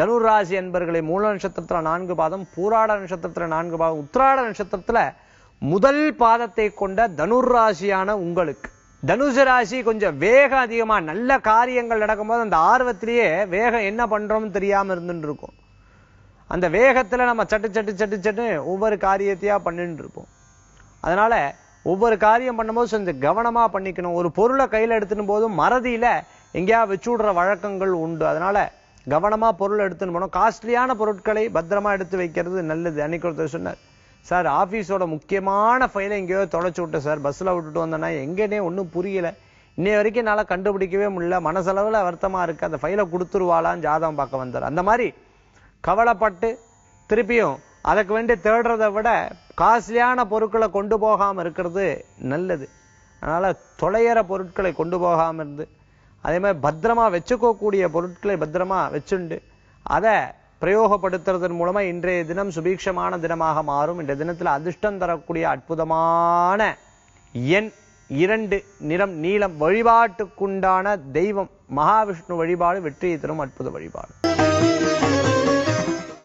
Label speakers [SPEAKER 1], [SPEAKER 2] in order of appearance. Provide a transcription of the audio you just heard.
[SPEAKER 1] தனுர் ராசி என்பர்களை மூல நட்சத்திரத்துல நான்கு பாதம் பூராட நட்சத்திரத்துல நான்கு பாதம் உத்திராட நட்சத்திரத்துல முதல் பாதத்தை கொண்ட தனுர் ராசியான உங்களுக்கு தனுசு ராசி கொஞ்சம் வேகம் அதிகமா நல்ல காரியங்கள் நடக்கும்போது அந்த ஆர்வத்திலேயே வேகம் என்ன பண்றோம்னு தெரியாம இருந்துட்டு இருக்கும் அந்த வேகத்துல நம்ம சட்டு சட்டு சட்டு சட்டு ஒவ்வொரு காரியத்தையா பண்ணிட்டு இருப்போம் அதனால ஒவ்வொரு காரியம் பண்ணும்போது கொஞ்சம் கவனமா பண்ணிக்கணும் ஒரு பொருளை கையில எடுத்துடும் போதும் மறதியில எங்கேயா வச்சு விடுற வழக்கங்கள் உண்டு அதனால கவனமா பொருள் எடுத்துன்னு போனோம் காஸ்ட்லியான பொருட்களை பத்திரமா எடுத்து வைக்கிறது நல்லது அன்னைக்கு ஒருத்தர் சொன்னார் சார் ஆபீஸோட முக்கியமான ஃபைலை எங்கேயோ தொலைச்சு விட்டேன் சார் பஸ்ல விட்டுட்டு வந்தேன்னா எங்கன்னே ஒன்றும் புரியல இன்னை வரைக்கும் என்னால கண்டுபிடிக்கவே முடியல மனசளவுல வருத்தமா இருக்கு அந்த ஃபைலை கொடுத்துருவாளான்னு ஜாதகம் பார்க்க வந்தார் அந்த மாதிரி கவலைப்பட்டு திருப்பியும் அதுக்கு வேண்டி தேடுறதை விட காஸ்ட்லியான பொருட்களை கொண்டு போகாம இருக்கிறது நல்லது அதனால தொலையற பொருட்களை கொண்டு போகாம இருந்து அதே மாதிரி பத்திரமா வச்சுக்கக்கூடிய பொருட்களை பத்திரமா வச்சுண்டு அதை பிரயோகப்படுத்துறதன் மூலமா இன்றைய தினம் சுபீட்சமான தினமாக மாறும் இன்றைய தினத்துல அதிர்ஷ்டம் தரக்கூடிய அற்புதமான எண் இரண்டு நிறம் நீலம் வழிபாட்டுக்குண்டான தெய்வம் மகாவிஷ்ணு வழிபாடு வெற்றியை தரும் அற்புத வழிபாடு